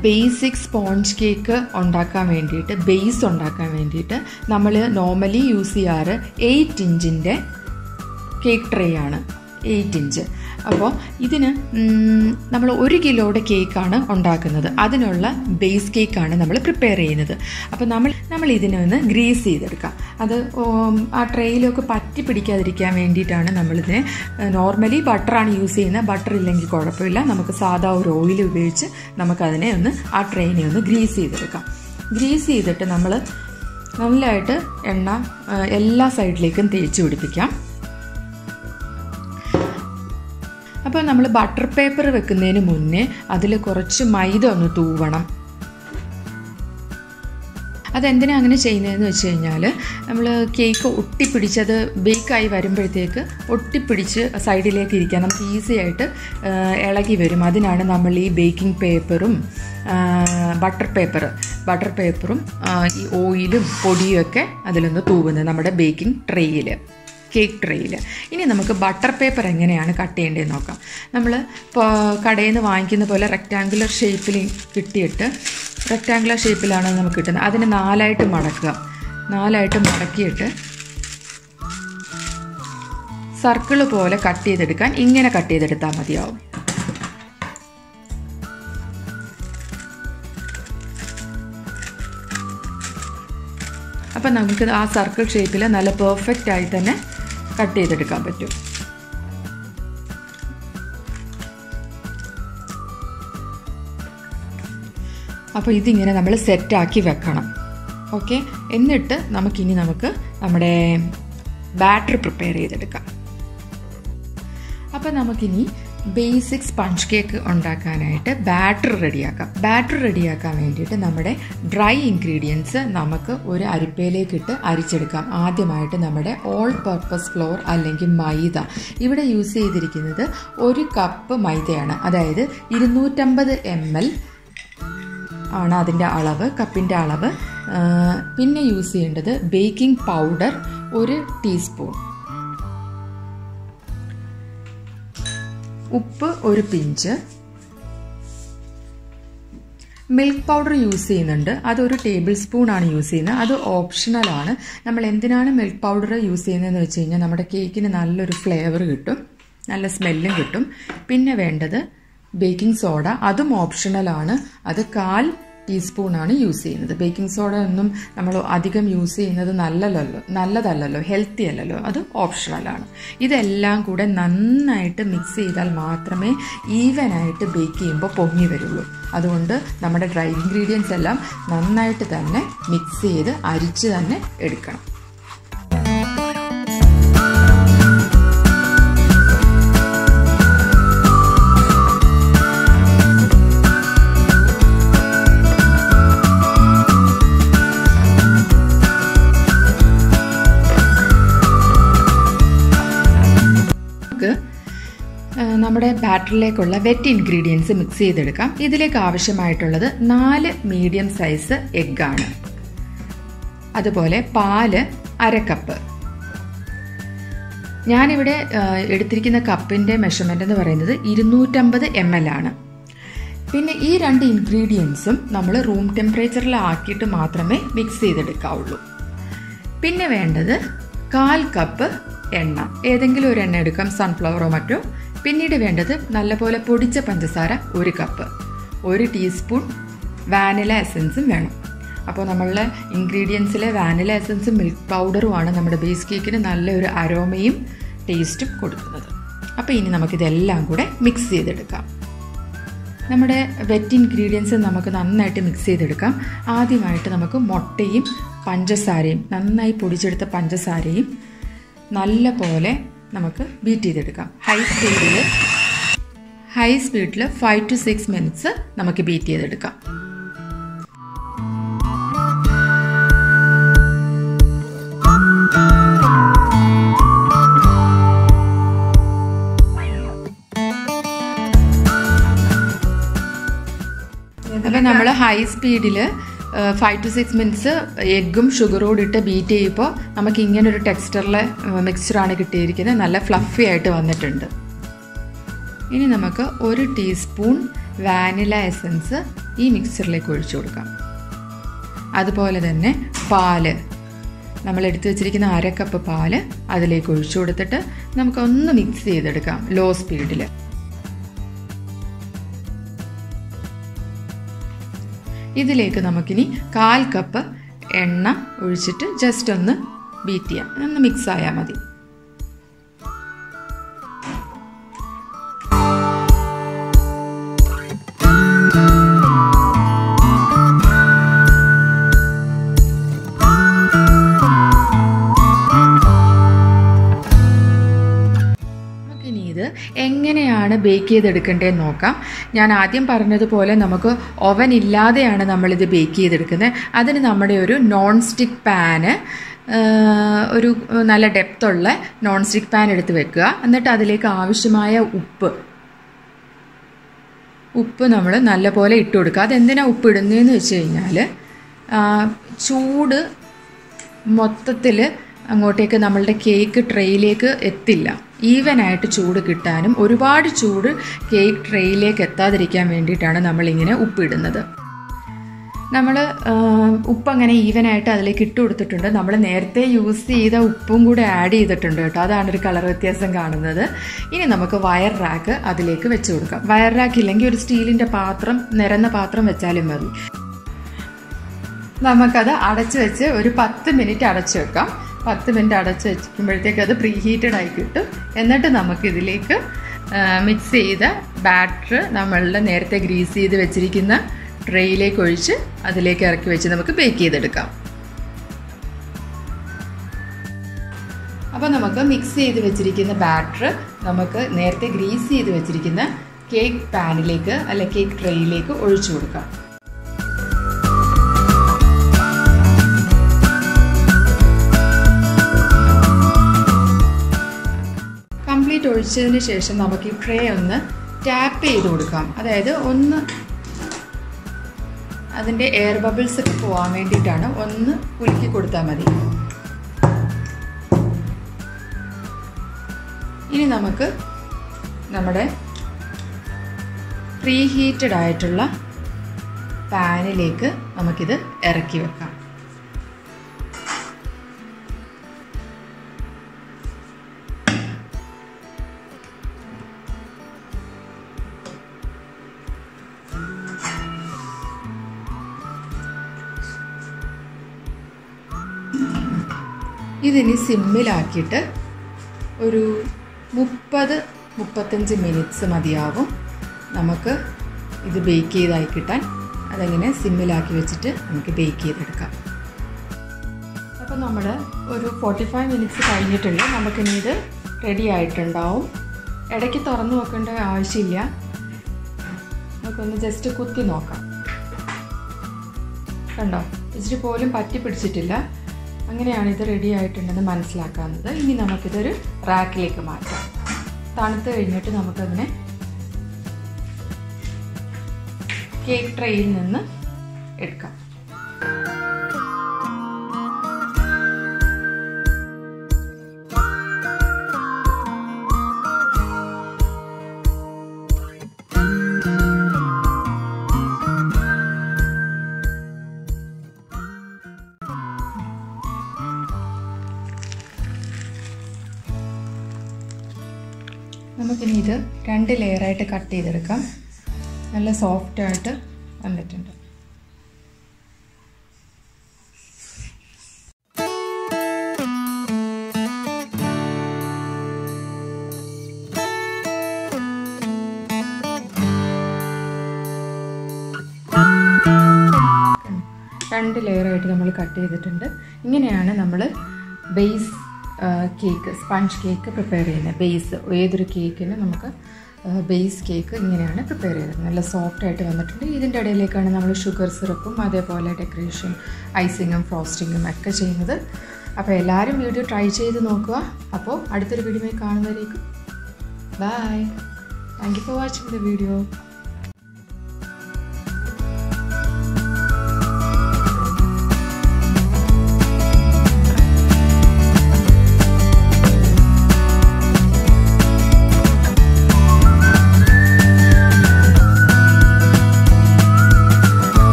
basic sponge cake ഉണ്ടാക്കാൻ വേണ്ടിയിട്ട് base ഉണ്ടാക്കാൻ വേണ്ടിയിട്ട് നമ്മൾ നോർമലി യൂസ് ചെയ്യാറ് എയ്റ്റ് ഇഞ്ചിൻ്റെ കേക്ക് ട്രേ ആണ് എയ്റ്റ് ഇഞ്ച് അപ്പോൾ ഇതിന് നമ്മൾ ഒരു കിലോയുടെ കേക്കാണ് ഉണ്ടാക്കുന്നത് അതിനുള്ള ബേസ് കേക്കാണ് നമ്മൾ പ്രിപ്പയർ ചെയ്യുന്നത് അപ്പോൾ നമ്മൾ നമ്മൾ ഇതിനെ ഒന്ന് ഗ്രീസ് ചെയ്തെടുക്കാം അത് ആ ട്രേയിലൊക്കെ പറ്റി പിടിക്കാതിരിക്കാൻ വേണ്ടിയിട്ടാണ് നമ്മളിതിനെ നോർമലി ബട്ടറാണ് യൂസ് ചെയ്യുന്നത് ബട്ടർ ഇല്ലെങ്കിൽ കുഴപ്പമില്ല നമുക്ക് സാധാ ഒരു ഓയിൽ ഉപയോഗിച്ച് നമുക്കതിനെ ഒന്ന് ആ ട്രെയിനെ ഒന്ന് ഗ്രീസ് ചെയ്തെടുക്കാം ഗ്രീസ് ചെയ്തിട്ട് നമ്മൾ നല്ലതായിട്ട് എണ്ണ എല്ലാ സൈഡിലേക്കും തേച്ച് പിടിപ്പിക്കാം അപ്പോൾ നമ്മൾ ബട്ടർ പേപ്പർ വെക്കുന്നതിന് മുന്നേ അതിൽ കുറച്ച് മൈദ ഒന്ന് തൂവണം അതെന്തിനാണ് അങ്ങനെ ചെയ്യുന്നതെന്ന് വെച്ച് കഴിഞ്ഞാൽ നമ്മൾ കേക്ക് ഒട്ടിപ്പിടിച്ചത് ബേക്കായി വരുമ്പോഴത്തേക്ക് ഒട്ടിപ്പിടിച്ച് സൈഡിലേക്ക് ഇരിക്കാൻ നമുക്ക് ഈസി ആയിട്ട് ഇളകി വരും അതിനാണ് നമ്മൾ ഈ ബേക്കിംഗ് പേപ്പറും ബട്ടർ പേപ്പർ ബട്ടർ പേപ്പറും ഈ ഓയിലും പൊടിയും ഒക്കെ അതിലൊന്ന് തൂവുന്നത് നമ്മുടെ ബേക്കിംഗ് ട്രേയിൽ കേക്ക് ട്രേയിൽ ഇനി നമുക്ക് ബട്ടർ പേപ്പർ എങ്ങനെയാണ് കട്ട് ചെയ്യേണ്ടതെന്ന് നോക്കാം നമ്മൾ ഇപ്പോൾ കടയിൽ നിന്ന് വാങ്ങിക്കുന്ന പോലെ റെക്റ്റാങ്കുലർ ഷേപ്പിൽ കിട്ടിയിട്ട് റെക്റ്റാങ്കുലർ ഷേപ്പിലാണ് നമുക്ക് കിട്ടുന്നത് അതിനെ നാലായിട്ട് മടക്കുക നാലായിട്ട് മടക്കിയിട്ട് സർക്കിൾ പോലെ കട്ട് ചെയ്തെടുക്കാൻ ഇങ്ങനെ കട്ട് ചെയ്തെടുത്താൽ മതിയാവും അപ്പം നമുക്ക് ആ സർക്കിൾ ഷേപ്പിൽ നല്ല പെർഫെക്റ്റ് ആയി തന്നെ കട്ട് ചെയ്തെടുക്കാൻ പറ്റും അപ്പോൾ ഇതിങ്ങനെ നമ്മൾ സെറ്റാക്കി വെക്കണം ഓക്കെ എന്നിട്ട് നമുക്കിനി നമുക്ക് നമ്മുടെ ബാറ്റർ പ്രിപ്പയർ ചെയ്തെടുക്കാം അപ്പോൾ നമുക്കിനി ബേസിക് സ്പഞ്ച് കേക്ക് ഉണ്ടാക്കാനായിട്ട് ബാറ്റർ റെഡിയാക്കാം ബാറ്റർ റെഡിയാക്കാൻ വേണ്ടിയിട്ട് നമ്മുടെ ഡ്രൈ ഇൻഗ്രീഡിയൻസ് നമുക്ക് ഒരു അരിപ്പയിലേക്ക് ഇട്ട് അരിച്ചെടുക്കാം ആദ്യമായിട്ട് നമ്മുടെ ഓൾ പർപ്പസ് ഫ്ലോർ അല്ലെങ്കിൽ മൈദ ഇവിടെ യൂസ് ചെയ്തിരിക്കുന്നത് ഒരു കപ്പ് മൈദയാണ് അതായത് ഇരുന്നൂറ്റമ്പത് എം എൽ ആണ് അതിൻ്റെ അളവ് കപ്പിൻ്റെ അളവ് പിന്നെ യൂസ് ചെയ്യേണ്ടത് ബേക്കിംഗ് പൗഡർ ഒരു ടീസ്പൂൺ ഉപ്പ് ഒരു പിഞ്ച് മിൽക്ക് പൗഡർ യൂസ് ചെയ്യുന്നുണ്ട് അതൊരു ടേബിൾ സ്പൂൺ ആണ് യൂസ് ചെയ്യുന്നത് അത് ഓപ്ഷണലാണ് നമ്മൾ എന്തിനാണ് മിൽക്ക് പൗഡർ യൂസ് ചെയ്യുന്നതെന്ന് വെച്ച് കഴിഞ്ഞാൽ നമ്മുടെ കേക്കിന് നല്ലൊരു ഫ്ലേവർ കിട്ടും നല്ല സ്മെല്ലും കിട്ടും പിന്നെ വേണ്ടത് ബേക്കിംഗ് സോഡ അതും ഓപ്ഷണലാണ് അത് കാൽ ടീസ്പൂണാണ് യൂസ് ചെയ്യുന്നത് ബേക്കിംഗ് സോഡ ഒന്നും നമ്മൾ അധികം യൂസ് ചെയ്യുന്നത് നല്ലതല്ലോ നല്ലതല്ലല്ലോ ഹെൽത്തി അല്ലല്ലോ അത് ഓപ്ഷണലാണ് ഇതെല്ലാം കൂടെ നന്നായിട്ട് മിക്സ് ചെയ്താൽ മാത്രമേ ഈവനായിട്ട് ബേക്ക് ചെയ്യുമ്പോൾ പൊങ്ങി വരുള്ളൂ അതുകൊണ്ട് നമ്മുടെ ഡ്രൈ ഇൻഗ്രീഡിയൻസ് എല്ലാം നന്നായിട്ട് തന്നെ മിക്സ് ചെയ്ത് അരിച്ച് തന്നെ എടുക്കണം നമ്മുടെ ബാറ്ററിലേക്കുള്ള വെറ്റ് ഇൻഗ്രീഡിയൻസ് മിക്സ് ചെയ്തെടുക്കാം ഇതിലേക്ക് ആവശ്യമായിട്ടുള്ളത് നാല് മീഡിയം സൈസ് എഗ്ഗാണ് അതുപോലെ പാല് അര കപ്പ് ഞാനിവിടെ എടുത്തിരിക്കുന്ന കപ്പിൻ്റെ മെഷർമെൻ്റ് എന്ന് പറയുന്നത് ഇരുന്നൂറ്റമ്പത് എം എൽ ആണ് പിന്നെ ഈ രണ്ട് ഇൻഗ്രീഡിയൻസും നമ്മൾ റൂം ടെമ്പറേച്ചറിൽ ആക്കിയിട്ട് മാത്രമേ മിക്സ് ചെയ്തെടുക്കാവുള്ളൂ പിന്നെ വേണ്ടത് കാൽ കപ്പ് എണ്ണ ഏതെങ്കിലും ഒരു എണ്ണ എടുക്കാം സൺഫ്ലവറോ മറ്റോ പിന്നീട് വേണ്ടത് നല്ലപോലെ പൊടിച്ച പഞ്ചസാര ഒരു കപ്പ് ഒരു ടീസ്പൂൺ വാനില എസൻസും വേണം അപ്പോൾ നമ്മളുടെ ഇൻഗ്രീഡിയൻസിലെ വാനില എസൻസും മിൽക്ക് പൗഡറുമാണ് നമ്മുടെ ബേസ് കേക്കിന് നല്ലൊരു അരോമയും ടേസ്റ്റും കൊടുക്കുന്നത് അപ്പോൾ ഇനി നമുക്കിതെല്ലാം കൂടെ മിക്സ് ചെയ്തെടുക്കാം നമ്മുടെ വെറ്റ് ഇൻഗ്രീഡിയൻസ് നമുക്ക് നന്നായിട്ട് മിക്സ് ചെയ്തെടുക്കാം ആദ്യമായിട്ട് നമുക്ക് മുട്ടയും പഞ്ചസാരയും നന്നായി പൊടിച്ചെടുത്ത പഞ്ചസാരയും നല്ല പോലെ നമുക്ക് ബീറ്റ് ചെയ്തെടുക്കാം ഹൈ സ്പീഡിൽ ഹൈ സ്പീഡിൽ ഫൈവ് ടു സിക്സ് മിനിറ്റ്സ് നമുക്ക് ബീറ്റ് ചെയ്തെടുക്കാം അപ്പം നമ്മൾ ഹൈ സ്പീഡിൽ ഫൈവ് ടു സിക്സ് മിനിറ്റ്സ് എഗ്ഗും ഷുഗറും ഇട്ട് ബീറ്റ് ചെയ്യുമ്പോൾ നമുക്ക് ഇങ്ങനെ ഒരു ടെക്സ്ചറിലെ മിക്സ്ചറാണ് കിട്ടിയിരിക്കുന്നത് നല്ല ഫ്ലഫി ആയിട്ട് വന്നിട്ടുണ്ട് ഇനി നമുക്ക് ഒരു ടീസ്പൂൺ വാനില എസൻസ് ഈ മിക്സറിലേക്ക് ഒഴിച്ചു കൊടുക്കാം അതുപോലെ തന്നെ പാല് നമ്മൾ എടുത്തു വെച്ചിരിക്കുന്ന അര കപ്പ് പാല് അതിലേക്ക് ഒഴിച്ചു കൊടുത്തിട്ട് നമുക്കൊന്ന് മിക്സ് ചെയ്തെടുക്കാം ലോ സ്പീഡിൽ ഇതിലേക്ക് നമുക്കിനി കാൽ കപ്പ് എണ്ണ ഒഴിച്ചിട്ട് ജസ്റ്റ് ഒന്ന് ബീറ്റ് ചെയ്യാം ഒന്ന് മിക്സ് ആയാൽ മതി നമുക്കിനി ഇത് എങ്ങനെയാണ് ബേക്ക് ചെയ്തെടുക്കേണ്ടതെന്ന് നോക്കാം ഞാൻ ആദ്യം പറഞ്ഞതുപോലെ നമുക്ക് ഓവൻ ഇല്ലാതെയാണ് നമ്മളിത് ബേക്ക് ചെയ്തെടുക്കുന്നത് അതിന് നമ്മുടെ ഒരു നോൺ സ്റ്റിക്ക് പാന് ഒരു നല്ല ഡെപ്തുള്ള നോൺ സ്റ്റിക്ക് പാൻ എടുത്ത് വെക്കുക എന്നിട്ട് അതിലേക്ക് ആവശ്യമായ ഉപ്പ് ഉപ്പ് നമ്മൾ നല്ലപോലെ ഇട്ട് കൊടുക്കുക അതെന്തിനാണ് ഉപ്പ് ഇടുന്നതെന്ന് വെച്ച് കഴിഞ്ഞാൽ ചൂട് മൊത്തത്തിൽ അങ്ങോട്ടേക്ക് നമ്മളുടെ കേക്ക് ട്രെയിലേക്ക് എത്തില്ല ഈവനായിട്ട് ചൂട് കിട്ടാനും ഒരുപാട് ചൂട് കേക്ക് ട്രെയിലേക്ക് എത്താതിരിക്കാൻ വേണ്ടിയിട്ടാണ് നമ്മളിങ്ങനെ ഉപ്പിടുന്നത് നമ്മൾ ഉപ്പങ്ങനെ ഈവനായിട്ട് അതിലേക്ക് ഇട്ട് കൊടുത്തിട്ടുണ്ട് നമ്മൾ നേരത്തെ യൂസ് ചെയ്ത ഉപ്പും കൂടെ ആഡ് ചെയ്തിട്ടുണ്ട് കേട്ടോ അതാണ് ഒരു കളർ വ്യത്യാസം കാണുന്നത് ഇനി നമുക്ക് വയർ റാക്ക് അതിലേക്ക് വെച്ച് കൊടുക്കാം വയർ റാക്ക് ഇല്ലെങ്കിൽ ഒരു സ്റ്റീലിൻ്റെ പാത്രം നിരന്ന പാത്രം വെച്ചാലും മതി നമുക്കത് അടച്ചു വെച്ച് ഒരു പത്ത് മിനിറ്റ് അടച്ചു വെക്കാം പത്ത് മിനിറ്റ് അടച്ച് വെക്കുമ്പോഴത്തേക്ക് അത് പ്രീ ഹീറ്റഡ് ആയി കിട്ടും എന്നിട്ട് നമുക്കിതിലേക്ക് മിക്സ് ചെയ്ത ബാറ്റർ നമ്മളുടെ നേരത്തെ ഗ്രീസ് ചെയ്ത് വെച്ചിരിക്കുന്ന ട്രേയിലേക്ക് ഒഴിച്ച് അതിലേക്ക് ഇറക്കി വെച്ച് നമുക്ക് ബേക്ക് ചെയ്തെടുക്കാം അപ്പോൾ നമുക്ക് മിക്സ് ചെയ്ത് വെച്ചിരിക്കുന്ന ബാറ്റർ നമുക്ക് നേരത്തെ ഗ്രീസ് ചെയ്ത് വെച്ചിരിക്കുന്ന കേക്ക് പാനിലേക്ക് അല്ലെ കേക്ക് ട്രേയിലേക്ക് ഒഴിച്ചു കൊടുക്കാം കംപ്ലീറ്റ് ഒഴിച്ചതിന് ശേഷം നമുക്ക് ഈ ട്രേ ഒന്ന് ടാപ്പ് ചെയ്ത് കൊടുക്കാം അതായത് ഒന്ന് അതിൻ്റെ എയർ ബബിൾസ് ഒക്കെ പോകാൻ വേണ്ടിയിട്ടാണ് ഒന്ന് കുലുക്കി കൊടുത്താൽ മതി ഇനി നമുക്ക് നമ്മുടെ പ്രീ ഹീറ്റഡ് ആയിട്ടുള്ള പാനിലേക്ക് നമുക്കിത് ഇറക്കി വെക്കാം ഇതിനി സിമ്മിലാക്കിയിട്ട് ഒരു മുപ്പത് മുപ്പത്തഞ്ച് മിനിറ്റ്സ് മതിയാവും നമുക്ക് ഇത് ബേക്ക് ചെയ്തായി കിട്ടാൻ അതങ്ങനെ സിമ്മിലാക്കി വെച്ചിട്ട് നമുക്ക് ബേക്ക് ചെയ്തെടുക്കാം അപ്പോൾ നമ്മൾ ഒരു ഫോർട്ടി ഫൈവ് മിനിറ്റ്സ് കഴിഞ്ഞിട്ടുണ്ട് നമുക്കിനി ഇത് റെഡി ആയിട്ടുണ്ടാവും ഇടയ്ക്ക് തുറന്നു വെക്കേണ്ട ആവശ്യമില്ല നമുക്കൊന്ന് ജസ്റ്റ് കുത്തി നോക്കാം കണ്ടോ ഇച്ചിരി പോലും പറ്റി പിടിച്ചിട്ടില്ല അങ്ങനെയാണ് ഇത് റെഡി ആയിട്ടുണ്ടെന്ന് മനസ്സിലാക്കാവുന്നത് ഇനി നമുക്കിതൊരു റാക്കിലേക്ക് മാറ്റാം തണുത്ത് കഴിഞ്ഞിട്ട് നമുക്കതിനെ കേക്ക് ട്രേയിൽ നിന്ന് എടുക്കാം നമുക്കിനി ഇത് രണ്ട് ലെയറായിട്ട് കട്ട് ചെയ്തെടുക്കാം നല്ല സോഫ്റ്റായിട്ട് വന്നിട്ടുണ്ട് രണ്ട് ലെയറായിട്ട് നമ്മൾ കട്ട് ചെയ്തിട്ടുണ്ട് ഇങ്ങനെയാണ് നമ്മൾ base cake sponge cake prepare ചെയ്യുന്നത് ബേസ് ഏതൊരു കേക്കിന് നമുക്ക് ബേസ് കേക്ക് ഇങ്ങനെയാണ് പ്രിപ്പയർ ചെയ്തത് നല്ല സോഫ്റ്റ് ആയിട്ട് വന്നിട്ടുണ്ട് ഇതിൻ്റെ ഇടയിലേക്കാണ് നമ്മൾ ഷുഗർ സിറപ്പും അതേപോലെ ഡെക്കറേഷൻ ഐസിങ്ങും ഫ്രോസ്റ്റിങ്ങും ഒക്കെ ചെയ്യുന്നത് അപ്പോൾ എല്ലാവരും വീഡിയോ ട്രൈ ചെയ്ത് നോക്കുക അപ്പോൾ അടുത്തൊരു വീഡിയോയിൽ കാണുന്നവരേക്കും bye thank you for watching the video